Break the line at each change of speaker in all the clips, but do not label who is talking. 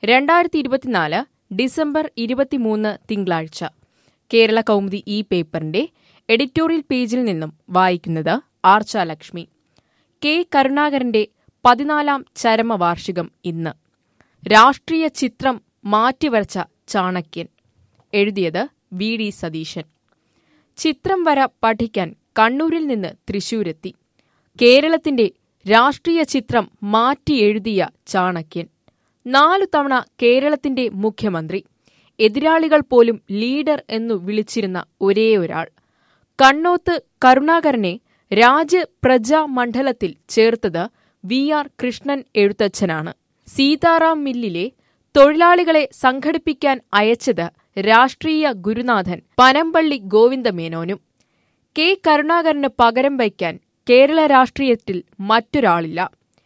രണ്ടായിരത്തി ഇരുപത്തിനാല് ഡിസംബർ ഇരുപത്തിമൂന്ന് തിങ്കളാഴ്ച കേരള കൗമുദി ഈ പേപ്പറിന്റെ എഡിറ്റോറിയൽ പേജിൽ നിന്നും വായിക്കുന്നത് ആർച്ച ലക്ഷ്മി കെ കരുണാകരന്റെ പതിനാലാം ചരമവാർഷികം ഇന്ന് രാഷ്ട്രീയ ചിത്രം മാറ്റിവരച്ച ചാണക്യൻ എഴുതിയത് വി ഡി സതീശൻ ചിത്രം വര പഠിക്കാൻ കണ്ണൂരിൽ നിന്ന് തൃശൂരെത്തി കേരളത്തിന്റെ രാഷ്ട്രീയ ചിത്രം മാറ്റി എഴുതിയ ചാണക്യൻ നാലു തവണ കേരളത്തിന്റെ മുഖ്യമന്ത്രി എതിരാളികൾ പോലും ലീഡർ എന്നു വിളിച്ചിരുന്ന ഒരേ ഒരാൾ കണ്ണോത്ത് കരുണാകരനെ രാജപ്രജാ മണ്ഡലത്തിൽ ചേർത്തത് വി ആർ കൃഷ്ണൻ എഴുത്തച്ഛനാണ് സീതാറാം മില്ലിലെ തൊഴിലാളികളെ സംഘടിപ്പിക്കാൻ അയച്ചത് രാഷ്ട്രീയ ഗുരുനാഥൻ പനമ്പള്ളി ഗോവിന്ദമേനോനും കെ കരുണാകരന് പകരം വയ്ക്കാൻ കേരള രാഷ്ട്രീയത്തിൽ മറ്റൊരാളില്ല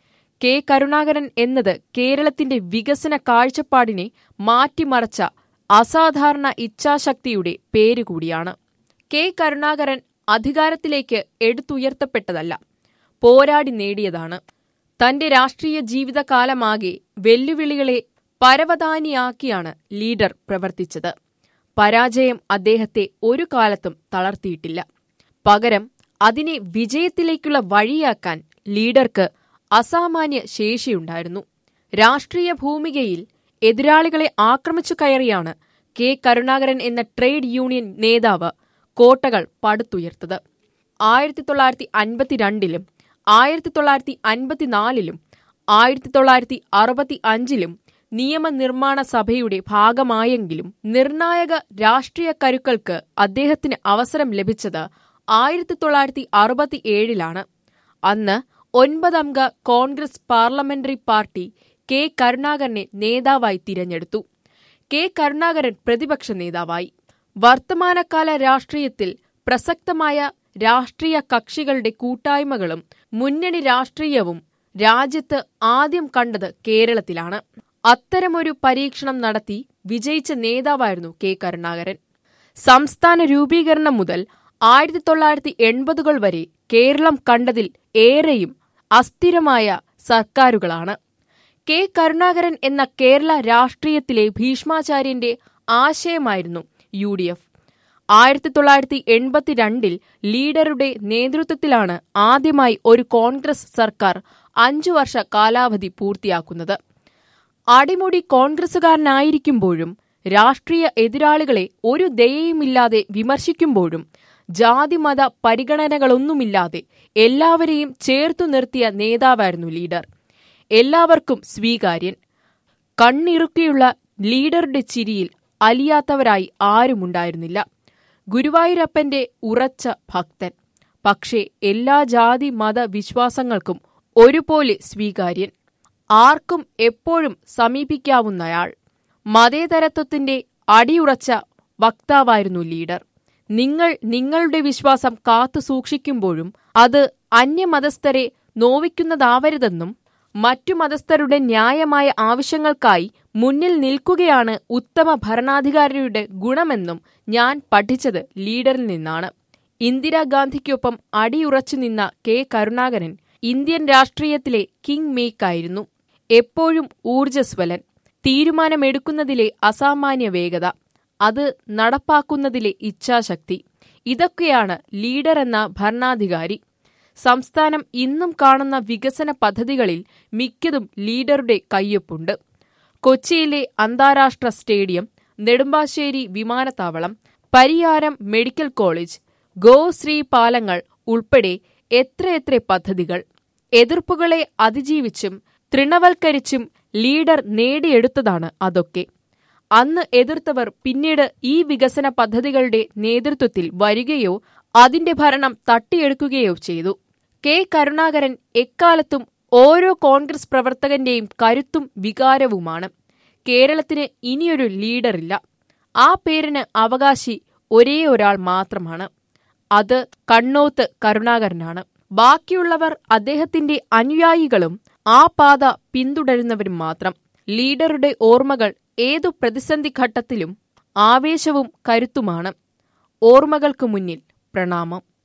കെ കരുണാകരൻ എന്നത് കേരളത്തിന്റെ വികസന കാഴ്ചപ്പാടിനെ മാറ്റിമറച്ച അസാധാരണ ഇച്ഛാശക്തിയുടെ പേരുകൂടിയാണ് കെ കരുണാകരൻ അധികാരത്തിലേക്ക് എടുത്തുയർത്തപ്പെട്ടതല്ല പോരാടി നേടിയതാണ് തന്റെ രാഷ്ട്രീയ ജീവിതകാലമാകെ വെല്ലുവിളികളെ പരവതാനിയാക്കിയാണ് ലീഡർ പ്രവർത്തിച്ചത് പരാജയം അദ്ദേഹത്തെ ഒരു കാലത്തും തളർത്തിയിട്ടില്ല പകരം അതിനെ വിജയത്തിലേക്കുള്ള വഴിയാക്കാൻ ലീഡർക്ക് അസാമാന്യ ശേഷിയുണ്ടായിരുന്നു രാഷ്ട്രീയ ഭൂമികയിൽ എതിരാളികളെ ആക്രമിച്ചു കയറിയാണ് കെ കരുണാകരൻ എന്ന ട്രേഡ് യൂണിയൻ നേതാവ് കോട്ടകൾ പടുത്തുയർത്തത് ആയിരത്തി തൊള്ളായിരത്തി അൻപത്തിരണ്ടിലും ആയിരത്തി തൊള്ളായിരത്തി അൻപത്തിനാലിലും ആയിരത്തി തൊള്ളായിരത്തി അറുപത്തി അഞ്ചിലും നിയമനിർമ്മാണ സഭയുടെ ഭാഗമായെങ്കിലും നിർണായക രാഷ്ട്രീയ കരുക്കൾക്ക് അദ്ദേഹത്തിന് അവസരം ലഭിച്ചത് ആയിരത്തി തൊള്ളായിരത്തി അറുപത്തിയേഴിലാണ് അന്ന് ഒൻപതംഗ കോൺഗ്രസ് പാർലമെന്ററി പാർട്ടി കെ കരുണാകരനെ നേതാവായി തിരഞ്ഞെടുത്തു കെ കരുണാകരൻ പ്രതിപക്ഷ നേതാവായി വർത്തമാനകാല രാഷ്ട്രീയത്തിൽ പ്രസക്തമായ രാഷ്ട്രീയ കക്ഷികളുടെ കൂട്ടായ്മകളും മുന്നണി രാഷ്ട്രീയവും രാജ്യത്ത് ആദ്യം കണ്ടത് കേരളത്തിലാണ് അത്തരമൊരു പരീക്ഷണം നടത്തി വിജയിച്ച നേതാവായിരുന്നു കെ കരുണാകരൻ സംസ്ഥാന രൂപീകരണം മുതൽ ആയിരത്തി തൊള്ളായിരത്തി എൺപതുകൾ വരെ കേരളം കണ്ടതിൽ ഏറെയും അസ്ഥിരമായ സർക്കാരുകളാണ് കെ കരുണാകരൻ എന്ന കേരള രാഷ്ട്രീയത്തിലെ ഭീഷ്മാചാര്യന്റെ ആശയമായിരുന്നു യു ഡി എഫ് ആയിരത്തി തൊള്ളായിരത്തി എൺപത്തിരണ്ടിൽ ലീഡറുടെ നേതൃത്വത്തിലാണ് ആദ്യമായി ഒരു കോൺഗ്രസ് സർക്കാർ അഞ്ചു വർഷ കാലാവധി പൂർത്തിയാക്കുന്നത് അടിമുടി കോൺഗ്രസുകാരനായിരിക്കുമ്പോഴും രാഷ്ട്രീയ എതിരാളികളെ ഒരു ദയയുമില്ലാതെ വിമർശിക്കുമ്പോഴും ജാതിമത പരിഗണനകളൊന്നുമില്ലാതെ എല്ലാവരെയും ചേർത്തു നിർത്തിയ നേതാവായിരുന്നു ലീഡർ എല്ലാവർക്കും സ്വീകാര്യൻ കണ്ണിറുക്കിയുള്ള ലീഡറുടെ ചിരിയിൽ അലിയാത്തവരായി ആരുമുണ്ടായിരുന്നില്ല ഗുരുവായൂരപ്പന്റെ ഉറച്ച ഭക്തൻ പക്ഷേ എല്ലാ ജാതി മത വിശ്വാസങ്ങൾക്കും ഒരുപോലെ സ്വീകാര്യൻ ആർക്കും എപ്പോഴും സമീപിക്കാവുന്നയാൾ മതേതരത്വത്തിന്റെ അടിയുറച്ച വക്താവായിരുന്നു ലീഡർ നിങ്ങൾ നിങ്ങളുടെ വിശ്വാസം കാത്തു സൂക്ഷിക്കുമ്പോഴും അത് അന്യമതസ്ഥരെ നോവിക്കുന്നതാവരുതെന്നും മറ്റു മതസ്ഥരുടെ ന്യായമായ ആവശ്യങ്ങൾക്കായി മുന്നിൽ നിൽക്കുകയാണ് ഉത്തമ ഭരണാധികാരിയുടെ ഗുണമെന്നും ഞാൻ പഠിച്ചത് ലീഡറിൽ നിന്നാണ് ഇന്ദിരാഗാന്ധിക്കൊപ്പം അടിയുറച്ചു നിന്ന കെ കരുണാകരൻ ഇന്ത്യൻ രാഷ്ട്രീയത്തിലെ കിങ് മേക്കായിരുന്നു എപ്പോഴും ഊർജസ്വലൻ തീരുമാനമെടുക്കുന്നതിലെ അസാമാന്യ വേഗത അത് നടപ്പാക്കുന്നതിലെ ഇച്ഛാശക്തി ഇതൊക്കെയാണ് ലീഡർ എന്ന ഭരണാധികാരി സംസ്ഥാനം ഇന്നും കാണുന്ന വികസന പദ്ധതികളിൽ മിക്കതും ലീഡറുടെ കയ്യൊപ്പുണ്ട് കൊച്ചിയിലെ അന്താരാഷ്ട്ര സ്റ്റേഡിയം നെടുമ്പാശ്ശേരി വിമാനത്താവളം പരിയാരം മെഡിക്കൽ കോളേജ് ഗോശ്രീ പാലങ്ങൾ ഉൾപ്പെടെ എത്രയെത്ര പദ്ധതികൾ എതിർപ്പുകളെ അതിജീവിച്ചും തൃണവൽക്കരിച്ചും ലീഡർ നേടിയെടുത്തതാണ് അതൊക്കെ അന്ന് എതിർത്തവർ പിന്നീട് ഈ വികസന പദ്ധതികളുടെ നേതൃത്വത്തിൽ വരികയോ അതിന്റെ ഭരണം തട്ടിയെടുക്കുകയോ ചെയ്തു കെ കരുണാകരൻ എക്കാലത്തും ഓരോ കോൺഗ്രസ് പ്രവർത്തകന്റെയും കരുത്തും വികാരവുമാണ് കേരളത്തിന് ഇനിയൊരു ലീഡറില്ല ആ പേരിന് അവകാശി ഒരേ ഒരാൾ മാത്രമാണ് അത് കണ്ണോത്ത് കരുണാകരനാണ് ബാക്കിയുള്ളവർ അദ്ദേഹത്തിന്റെ അനുയായികളും ആ പാത പിന്തുടരുന്നവരും മാത്രം ലീഡറുടെ ഓർമ്മകൾ ഏതു പ്രതിസന്ധി ഘട്ടത്തിലും ആവേശവും കരുത്തുമാണ് ഓർമ്മകൾക്കു മുന്നിൽ പ്രണാമം